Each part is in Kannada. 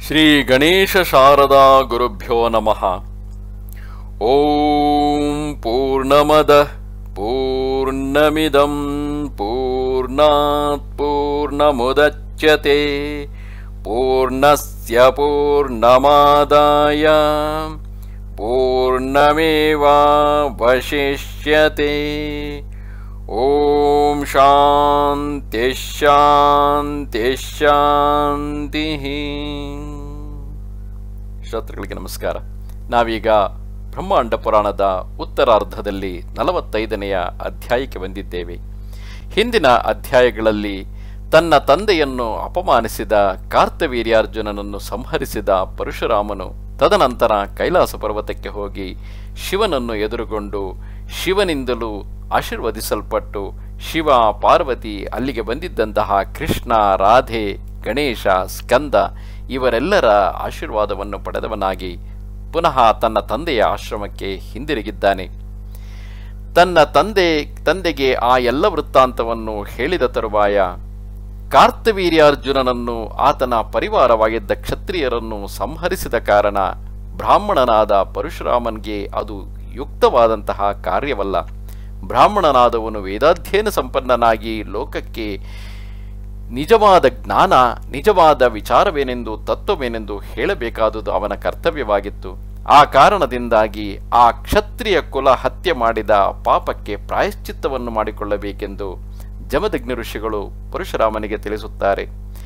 ಶ್ರೀ ಗಣೇಶ ಶಾರದಾ ಗುರುಭ್ಯೋ ನಮಃ ಓಂ ಪೂರ್ಣಮದ ಪೂರ್ಣಮಿದಂ ಪೂರ್ಣಾತ್ ಪೂರ್ಣಮುದಚ್ಯತೆ ಪೂರ್ಣಸ್ಯ ಪೂರ್ಣಮಾದಾಯ ಪೂರ್ಣಮೇವಾವಶಿಷ್ಯತೆ ಓಂ ಶಾಂತಿ ಶಾಂತಿ ಶಾಂತಿ ಶ್ರೋತೃಗಳಿಗೆ ನಮಸ್ಕಾರ ನಾವೀಗ ಬ್ರಹ್ಮಾಂಡ ಪುರಾಣದ ಉತ್ತರಾರ್ಧದಲ್ಲಿ ನಲವತ್ತೈದನೆಯ ಅಧ್ಯಾಯಕ್ಕೆ ಬಂದಿದ್ದೇವೆ ಹಿಂದಿನ ಅಧ್ಯಾಯಗಳಲ್ಲಿ ತನ್ನ ತಂದೆಯನ್ನು ಅಪಮಾನಿಸಿದ ಕಾರ್ತವೀರ್ಯಾರ್ಜುನನನ್ನು ಸಂಹರಿಸಿದ ಪರಶುರಾಮನು ತದನಂತರ ಕೈಲಾಸ ಪರ್ವತಕ್ಕೆ ಹೋಗಿ ಶಿವನನ್ನು ಎದುರುಗೊಂಡು ಶಿವನಿಂದಲೂ ಆಶೀರ್ವದಿಸಲ್ಪಟ್ಟು ಶಿವ ಪಾರ್ವತಿ ಅಲ್ಲಿಗೆ ಬಂದಿದ್ದಂತಹ ಕೃಷ್ಣ ರಾಧೆ ಗಣೇಶ ಸ್ಕಂದ ಇವರೆಲ್ಲರ ಆಶೀರ್ವಾದವನ್ನು ಪಡೆದವನಾಗಿ ಪುನಃ ತನ್ನ ತಂದೆಯ ಆಶ್ರಮಕ್ಕೆ ಹಿಂದಿರುಗಿದ್ದಾನೆ ತನ್ನ ತಂದೆ ತಂದೆಗೆ ಆ ಎಲ್ಲ ವೃತ್ತಾಂತವನ್ನು ಹೇಳಿದ ತರುವಾಯ ಕಾರ್ತವೀರ್ಯಾರ್ಜುನನನ್ನು ಆತನ ಪರಿವಾರವಾಗಿದ್ದ ಕ್ಷತ್ರಿಯರನ್ನು ಸಂಹರಿಸಿದ ಕಾರಣ ಬ್ರಾಹ್ಮಣನಾದ ಪರಶುರಾಮನ್ಗೆ ಅದು ಯುಕ್ತವಾದಂತಹ ಕಾರ್ಯವಲ್ಲ ಬ್ರಾಹ್ಮಣನಾದವನು ವೇದಾಧ್ಯಯನ ಸಂಪನ್ನನಾಗಿ ಲೋಕಕ್ಕೆ ನಿಜವಾದ ಜ್ಞಾನ ನಿಜವಾದ ವಿಚಾರವೇನೆಂದು ತತ್ವವೇನೆಂದು ಹೇಳಬೇಕಾದುದು ಅವನ ಕರ್ತವ್ಯವಾಗಿತ್ತು ಆ ಕಾರಣದಿಂದಾಗಿ ಆ ಕ್ಷತ್ರಿಯ ಕುಲ ಹತ್ಯೆ ಮಾಡಿದ ಪಾಪಕ್ಕೆ ಪ್ರಾಯಶ್ಚಿತ್ತವನ್ನು ಮಾಡಿಕೊಳ್ಳಬೇಕೆಂದು ಜಮದಗ್ನಿ ಋಷಿಗಳು ಪರಶುರಾಮನಿಗೆ ತಿಳಿಸುತ್ತಾರೆ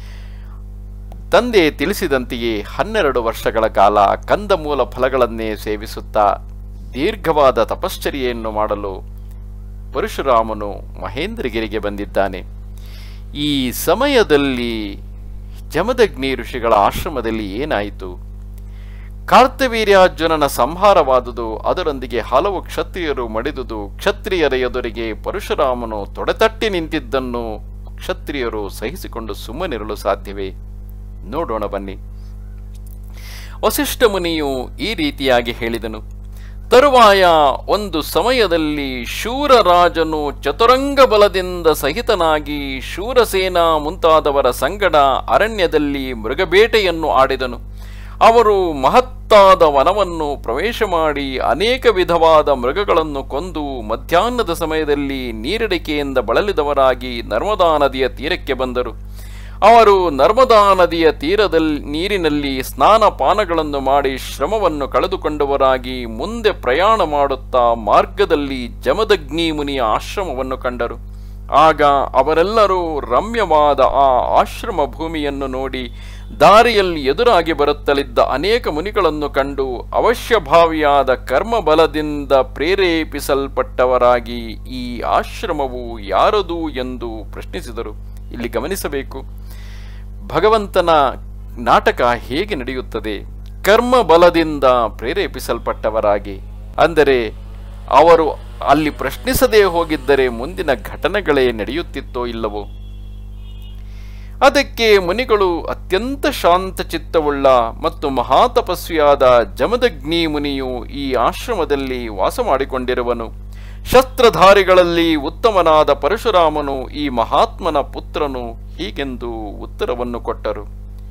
ತಂದೆ ತಿಳಿಸಿದಂತೆಯೇ ಹನ್ನೆರಡು ವರ್ಷಗಳ ಕಾಲ ಕಂದಮೂಲ ಫಲಗಳನ್ನೇ ಸೇವಿಸುತ್ತಾ ದೀರ್ಘವಾದ ತಪಶ್ಚರ್ಯೆಯನ್ನು ಮಾಡಲು ಪರಶುರಾಮನು ಮಹೇಂದ್ರಗಿರಿಗೆ ಬಂದಿದ್ದಾನೆ ಈ ಸಮಯದಲ್ಲಿ ಜಮದಗ್ನಿ ಋಷಿಗಳ ಆಶ್ರಮದಲ್ಲಿ ಏನಾಯಿತು ಕಾರ್ತವೀರ್ಯಾರ್ಜುನನ ಸಂಹಾರವಾದುದು ಅದರೊಂದಿಗೆ ಹಲವು ಕ್ಷತ್ರಿಯರು ಮಡಿದುದು ಕ್ಷತ್ರಿಯರ ಎದುರಿಗೆ ಪರಶುರಾಮನು ತೊಡೆತಟ್ಟಿ ನಿಂತಿದ್ದನ್ನು ಕ್ಷತ್ರಿಯರು ಸಹಿಸಿಕೊಂಡು ಸುಮ್ಮನಿರಲು ಸಾಧ್ಯವೇ ನೋಡೋಣ ಬನ್ನಿ ವಸಿಷ್ಠ ಮುನಿಯು ಈ ರೀತಿಯಾಗಿ ಹೇಳಿದನು ತರುವಾಯ ಒಂದು ಸಮಯದಲ್ಲಿ ಶೂರರಾಜನು ಚತುರಂಗ ಬಲದಿಂದ ಸಹಿತನಾಗಿ ಶೂರಸೇನ ಮುಂತಾದವರ ಸಂಗಡ ಅರಣ್ಯದಲ್ಲಿ ಮೃಗಬೇಟೆಯನ್ನು ಆಡಿದನು ಅವರು ಮಹತ್ತಾದ ವನವನ್ನು ಪ್ರವೇಶ ಮಾಡಿ ಅನೇಕ ವಿಧವಾದ ಮೃಗಗಳನ್ನು ಕೊಂದು ಮಧ್ಯಾಹ್ನದ ಸಮಯದಲ್ಲಿ ನೀರಡಿಕೆಯಿಂದ ಬಳಲಿದವರಾಗಿ ನರ್ಮದಾ ನದಿಯ ತೀರಕ್ಕೆ ಬಂದರು ಅವರು ನರ್ಮದಾ ನದಿಯ ತೀರದಲ್ಲಿ ನೀರಿನಲ್ಲಿ ಸ್ನಾನ ಪಾನಗಳನ್ನು ಮಾಡಿ ಶ್ರಮವನ್ನು ಕಳೆದುಕೊಂಡವರಾಗಿ ಮುಂದೆ ಪ್ರಯಾಣ ಮಾಡುತ್ತಾ ಮಾರ್ಗದಲ್ಲಿ ಜಮದಗ್ನಿ ಮುನಿಯ ಆಶ್ರಮವನ್ನು ಕಂಡರು ಆಗ ಅವರೆಲ್ಲರೂ ರಮ್ಯವಾದ ಆ ಆಶ್ರಮ ಭೂಮಿಯನ್ನು ನೋಡಿ ದಾರಿಯಲ್ಲಿ ಎದುರಾಗಿ ಬರುತ್ತಲಿದ್ದ ಅನೇಕ ಮುನಿಗಳನ್ನು ಕಂಡು ಅವಶ್ಯಭಾವಿಯಾದ ಕರ್ಮಬಲದಿಂದ ಪ್ರೇರೇಪಿಸಲ್ಪಟ್ಟವರಾಗಿ ಈ ಆಶ್ರಮವು ಯಾರದು ಎಂದು ಪ್ರಶ್ನಿಸಿದರು ಇಲ್ಲಿ ಗಮನಿಸಬೇಕು ಭಗವಂತನ ನಾಟಕ ಹೇಗೆ ನಡೆಯುತ್ತದೆ ಕರ್ಮ ಬಲದಿಂದ ಪ್ರೇರೇಪಿಸಲ್ಪಟ್ಟವರಾಗಿ ಅಂದರೆ ಅವರು ಅಲ್ಲಿ ಪ್ರಶ್ನಿಸದೇ ಹೋಗಿದ್ದರೆ ಮುಂದಿನ ಘಟನೆಗಳೇ ನಡೆಯುತ್ತಿತ್ತೋ ಇಲ್ಲವೋ ಅದಕ್ಕೆ ಮುನಿಗಳು ಅತ್ಯಂತ ಶಾಂತ ಚಿತ್ತವುಳ್ಳ ಮತ್ತು ಮಹಾತಪಸ್ವಿಯಾದ ಜಮದಗ್ನಿ ಮುನಿಯು ಈ ಆಶ್ರಮದಲ್ಲಿ ವಾಸ ಮಾಡಿಕೊಂಡಿರುವನು ಶಸ್ತ್ರಧಾರಿಗಳಲ್ಲಿ ಉತ್ತಮನಾದ ಪರಶುರಾಮನು ಈ ಮಹಾತ್ಮನ ಪುತ್ರನು ಹೀಗೆಂದು ಉತ್ತರವನ್ನು ಕೊಟ್ಟರು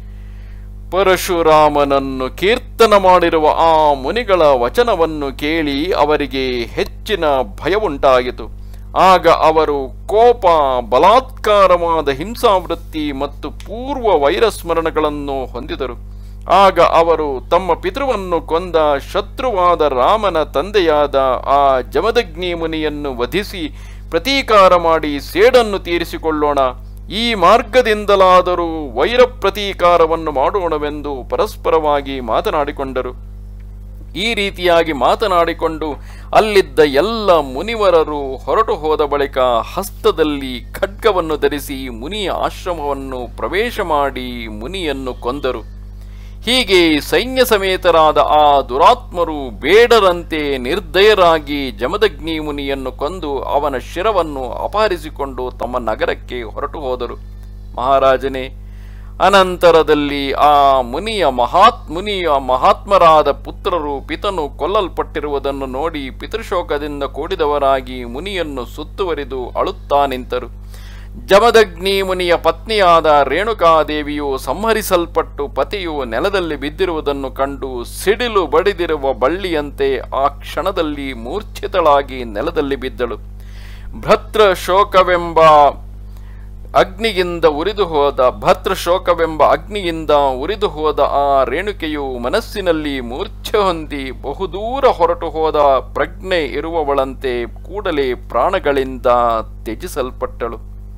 ಪರಶುರಾಮನನ್ನು ಕೀರ್ತನ ಮಾಡಿರುವ ಆ ಮುನಿಗಳ ವಚನವನ್ನು ಕೇಳಿ ಅವರಿಗೆ ಹೆಚ್ಚಿನ ಭಯವುಂಟಾಯಿತು ಆಗ ಅವರು ಕೋಪ ಬಲಾತ್ಕಾರವಾದ ಹಿಂಸಾವೃತ್ತಿ ಮತ್ತು ಪೂರ್ವ ವೈರಸ್ಮರಣಗಳನ್ನು ಹೊಂದಿದರು ಆಗ ಅವರು ತಮ್ಮ ಪಿತೃವನ್ನು ಕೊಂದ ಶತ್ರುವಾದ ರಾಮನ ತಂದೆಯಾದ ಆ ಜಮದಗ್ನಿ ಮುನಿಯನ್ನು ವಧಿಸಿ ಪ್ರತೀಕಾರ ಮಾಡಿ ಸೇಡನ್ನು ತೀರಿಸಿಕೊಳ್ಳೋಣ ಈ ಮಾರ್ಗದಿಂದಲಾದರೂ ವೈರ ಪ್ರತೀಕಾರವನ್ನು ಮಾಡೋಣವೆಂದು ಪರಸ್ಪರವಾಗಿ ಮಾತನಾಡಿಕೊಂಡರು ಈ ರೀತಿಯಾಗಿ ಮಾತನಾಡಿಕೊಂಡು ಅಲ್ಲಿದ್ದ ಎಲ್ಲ ಮುನಿವರರು ಹೊರಟು ಹೋದ ಬಳಿಕ ಹಸ್ತದಲ್ಲಿ ಖಡ್ಗವನ್ನು ಧರಿಸಿ ಮುನಿಯ ಆಶ್ರಮವನ್ನು ಪ್ರವೇಶ ಮಾಡಿ ಮುನಿಯನ್ನು ಕೊಂದರು ಹೀಗೆ ಸೈನ್ಯ ಸಮೇತರಾದ ಆ ದುರಾತ್ಮರು ಬೇಡರಂತೆ ನಿರ್ದಯರಾಗಿ ಜಮದಗ್ನಿ ಮುನಿಯನ್ನು ಕೊಂದು ಅವನ ಶಿರವನ್ನು ಅಪಹರಿಸಿಕೊಂಡು ತಮ್ಮ ನಗರಕ್ಕೆ ಹೊರಟು ಹೋದರು ಮಹಾರಾಜನೇ ಅನಂತರದಲ್ಲಿ ಆ ಮುನಿಯ ಮಹಾತ್ ಮುನಿಯ ಮಹಾತ್ಮರಾದ ಪುತ್ರರು ಪಿತನು ಕೊಲ್ಲಲ್ಪಟ್ಟಿರುವುದನ್ನು ನೋಡಿ ಪಿತೃಶೋಕದಿಂದ ಕೂಡಿದವರಾಗಿ ಮುನಿಯನ್ನು ಸುತ್ತುವರಿದು ಅಳುತ್ತಾ ನಿಂತರು ಜಮದಗ್ನಿ ಮುನಿಯ ಪತ್ನಿಯಾದ ರೇಣುಕಾದೇವಿಯು ಸಂಹರಿಸಲ್ಪಟ್ಟು ಪತಿಯು ನೆಲದಲ್ಲಿ ಬಿದ್ದಿರುವುದನ್ನು ಕಂಡು ಸಿಡಿಲು ಬಡಿದಿರುವ ಬಳ್ಳಿಯಂತೆ ಆ ಕ್ಷಣದಲ್ಲಿ ಮೂರ್ಛಿತಳಾಗಿ ನೆಲದಲ್ಲಿ ಬಿದ್ದಳು ಭ್ರತ್ರ ಶೋಕವೆಂಬ ಅಗ್ನಿಯಿಂದ ಉರಿದು ಹೋದ ಭತ್ರ ಶೋಕವೆಂಬ ಅಗ್ನಿಯಿಂದ ಉರಿದು ಹೋದ ಆ ರೇಣುಕೆಯು ಮನಸ್ಸಿನಲ್ಲಿ ಮೂರ್ಛೆ ಹೊಂದಿ ಬಹುದೂರ ಹೊರಟು ಹೋದ ಪ್ರಜ್ಞೆ ಇರುವವಳಂತೆ ಕೂಡಲೇ ಪ್ರಾಣಗಳಿಂದ ತ್ಯಜಿಸಲ್ಪಟ್ಟಳು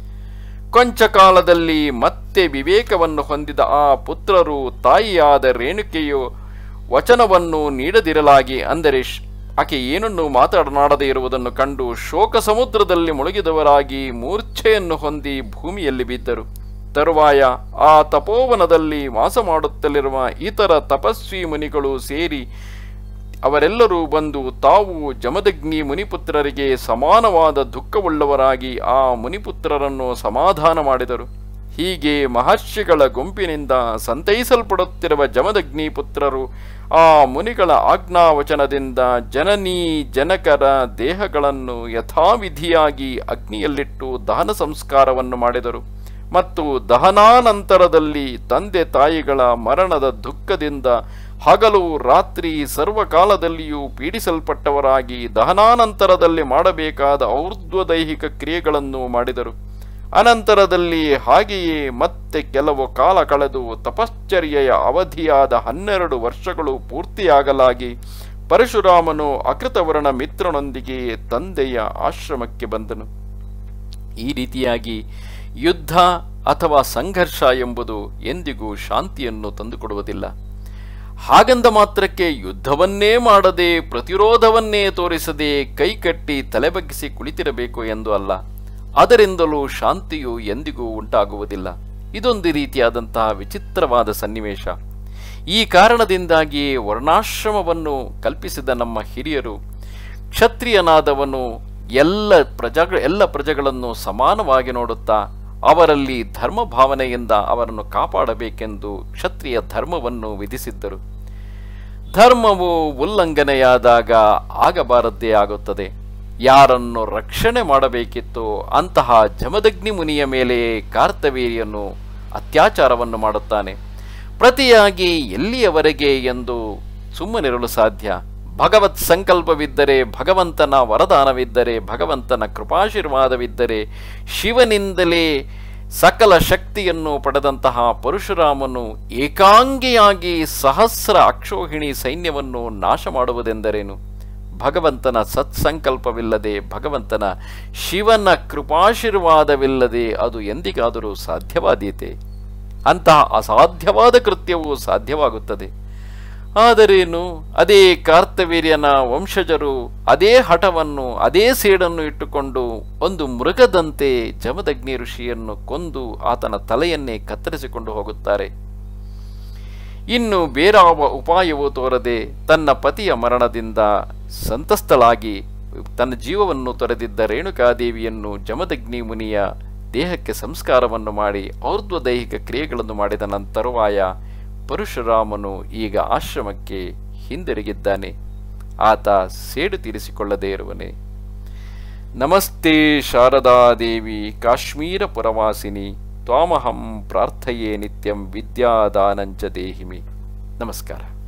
ಕೊಂಚ ಕಾಲದಲ್ಲಿ ಮತ್ತೆ ವಿವೇಕವನ್ನು ಹೊಂದಿದ ಆ ಪುತ್ರರು ತಾಯಿಯಾದ ರೇಣುಕೆಯು ವಚನವನ್ನು ನೀಡದಿರಲಾಗಿ ಅಂದರೆ ಶ್- ಆಕೆ ಏನನ್ನು ಮಾತನಾಡದೇ ಇರುವುದನ್ನು ಕಂಡು ಶೋಕ ಸಮುದ್ರದಲ್ಲಿ ಮುಳುಗಿದವರಾಗಿ ಮೂರ್ಛೆಯನ್ನು ಹೊಂದಿ ಭೂಮಿಯಲ್ಲಿ ಬಿದ್ದರು ತರುವಾಯ ಆ ತಪೋವನದಲ್ಲಿ ವಾಸ ಮಾಡುತ್ತಲಿರುವ ಇತರ ತಪಸ್ವಿ ಮುನಿಗಳು ಸೇರಿ ಅವರೆಲ್ಲರೂ ಬಂದು ತಾವು ಜಮದಗ್ನಿ ಮುನಿಪುತ್ರರಿಗೆ ಸಮಾನವಾದ ದುಃಖವುಳ್ಳವರಾಗಿ ಆ ಮುನಿಪುತ್ರರನ್ನು ಸಮಾಧಾನ ಮಾಡಿದರು ಹೀಗೆ ಮಹರ್ಷಿಗಳ ಗುಂಪಿನಿಂದ ಸಂತೈಸಲ್ಪಡುತ್ತಿರುವ ಜಮದಗ್ನಿ ಪುತ್ರರು ಆ ಮುನಿಗಳ ಆಜ್ಞಾವಚನದಿಂದ ಜನನೀ ಜನಕರ ದೇಹಗಳನ್ನು ಯಥಾವಿಧಿಯಾಗಿ ಅಗ್ನಿಯಲ್ಲಿಟ್ಟು ದಹನ ಸಂಸ್ಕಾರವನ್ನು ಮಾಡಿದರು ಮತ್ತು ದಹನಾನಂತರದಲ್ಲಿ ತಂದೆ ತಾಯಿಗಳ ಮರಣದ ದುಃಖದಿಂದ ಹಗಲು ರಾತ್ರಿ ಸರ್ವಕಾಲದಲ್ಲಿಯೂ ಪೀಡಿಸಲ್ಪಟ್ಟವರಾಗಿ ದಹನಾನಂತರದಲ್ಲಿ ಮಾಡಬೇಕಾದ ಔರ್ಧ್ವದೈಹಿಕ ಕ್ರಿಯೆಗಳನ್ನು ಮಾಡಿದರು ಅನಂತರದಲ್ಲಿ ಹಾಗೆಯೇ ಮತ್ತೆ ಕೆಲವು ಕಾಲ ಕಳೆದು ತಪಶ್ಚರ್ಯೆಯ ಅವಧಿಯಾದ ಹನ್ನೆರಡು ವರ್ಷಗಳು ಪೂರ್ತಿಯಾಗಲಾಗಿ ಪರಶುರಾಮನು ಅಕೃತವರ್ಣ ಮಿತ್ರನೊಂದಿಗೆ ತಂದೆಯ ಆಶ್ರಮಕ್ಕೆ ಬಂದನು ಈ ರೀತಿಯಾಗಿ ಯುದ್ಧ ಅಥವಾ ಸಂಘರ್ಷ ಎಂಬುದು ಎಂದಿಗೂ ಶಾಂತಿಯನ್ನು ತಂದುಕೊಡುವುದಿಲ್ಲ ಹಾಗಂದ ಮಾತ್ರಕ್ಕೆ ಯುದ್ಧವನ್ನೇ ಮಾಡದೆ ಪ್ರತಿರೋಧವನ್ನೇ ತೋರಿಸದೆ ಕೈಕಟ್ಟಿ ತಲೆಬಗ್ಗಿಸಿ ಕುಳಿತಿರಬೇಕು ಎಂದು ಅಲ್ಲ ಅದರಿಂದಲೂ ಶಾಂತಿಯು ಎಂದಿಗೂ ಉಂಟಾಗುವುದಿಲ್ಲ ಇದೊಂದು ರೀತಿಯಾದಂತಹ ವಿಚಿತ್ರವಾದ ಸನ್ನಿವೇಶ ಈ ಕಾರಣದಿಂದಾಗಿ ವರ್ಣಾಶ್ರಮವನ್ನು ಕಲ್ಪಿಸಿದ ನಮ್ಮ ಹಿರಿಯರು ಕ್ಷತ್ರಿಯನಾದವನು ಎಲ್ಲ ಪ್ರಜೆಗಳ ಎಲ್ಲ ಪ್ರಜೆಗಳನ್ನು ಸಮಾನವಾಗಿ ನೋಡುತ್ತಾ ಅವರಲ್ಲಿ ಧರ್ಮ ಭಾವನೆಯಿಂದ ಅವರನ್ನು ಕಾಪಾಡಬೇಕೆಂದು ಕ್ಷತ್ರಿಯ ಧರ್ಮವನ್ನು ವಿಧಿಸಿದ್ದರು ಧರ್ಮವು ಉಲ್ಲಂಘನೆಯಾದಾಗ ಆಗಬಾರದ್ದೇ ಆಗುತ್ತದೆ ಯಾರನ್ನು ರಕ್ಷಣೆ ಮಾಡಬೇಕಿತ್ತು ಅಂತಹ ಜಮದಗ್ನಿ ಮುನಿಯ ಮೇಲೆ ಕಾರ್ತವೀರ್ಯನು ಅತ್ಯಾಚಾರವನ್ನು ಮಾಡುತ್ತಾನೆ ಪ್ರತಿಯಾಗಿ ಎಲ್ಲಿಯವರೆಗೆ ಎಂದು ಸುಮ್ಮನಿರಲು ಸಾಧ್ಯ ಭಗವತ್ ಸಂಕಲ್ಪವಿದ್ದರೆ ಭಗವಂತನ ವರದಾನವಿದ್ದರೆ ಭಗವಂತನ ಕೃಪಾಶೀರ್ವಾದವಿದ್ದರೆ ಶಿವನಿಂದಲೇ ಸಕಲ ಶಕ್ತಿಯನ್ನು ಪಡೆದಂತಹ ಪರಶುರಾಮನು ಏಕಾಂಗಿಯಾಗಿ ಸಹಸ್ರ ಅಕ್ಷೋಹಿಣಿ ಸೈನ್ಯವನ್ನು ನಾಶ ಮಾಡುವುದೆಂದರೇನು ಭಗವಂತನ ಸತ್ಸಂಕಲ್ಪವಿಲ್ಲದೆ ಭಗವಂತನ ಶಿವನ ಕೃಪಾಶೀರ್ವಾದವಿಲ್ಲದೆ ಅದು ಎಂದಿಗಾದರೂ ಸಾಧ್ಯವಾದೀತೆ ಅಂತಹ ಅಸಾಧ್ಯವಾದ ಕೃತ್ಯವು ಸಾಧ್ಯವಾಗುತ್ತದೆ ಆದರೇನು ಅದೇ ಕಾರ್ತವೀರ್ಯನ ವಂಶಜರು ಅದೇ ಹಠವನ್ನು ಅದೇ ಸೇಡನ್ನು ಇಟ್ಟುಕೊಂಡು ಒಂದು ಮೃಗದಂತೆ ಜಮದಗ್ನಿ ಋಷಿಯನ್ನು ಕೊಂದು ಆತನ ತಲೆಯನ್ನೇ ಕತ್ತರಿಸಿಕೊಂಡು ಹೋಗುತ್ತಾರೆ ಇನ್ನು ಬೇರಾವ ಉಪಾಯವೂ ತೋರದೆ ತನ್ನ ಪತಿಯ ಮರಣದಿಂದ ಸಂತಸ್ತಳಾಗಿ ತನ್ನ ಜೀವವನ್ನು ತೊರೆದಿದ್ದ ರೇಣುಕಾದೇವಿಯನ್ನು ಜಮದಗ್ನಿ ಮುನಿಯ ದೇಹಕ್ಕೆ ಸಂಸ್ಕಾರವನ್ನು ಮಾಡಿ ಔರ್ಧ್ವದೈಹಿಕ ಕ್ರಿಯೆಗಳನ್ನು ಮಾಡಿದ ನಂತರುವಾಯ ಪರಶುರಾಮನು ಈಗ ಆಶ್ರಮಕ್ಕೆ ಹಿಂದಿರುಗಿದ್ದಾನೆ ಆತ ಸೇಡು ತೀರಿಸಿಕೊಳ್ಳದೇ ಇರುವನೆ ನಮಸ್ತೆ ಶಾರದಾದೇವಿ ಕಾಶ್ಮೀರ ಪುರವಾಸಿನಿ ತ್ವಾಮಹಂ ಪ್ರಾರ್ಥಯೇ ನಿತ್ಯಂ ವಿದ್ಯಾದಾನಂಚ ದೇಹಿಮಿ ನಮಸ್ಕಾರ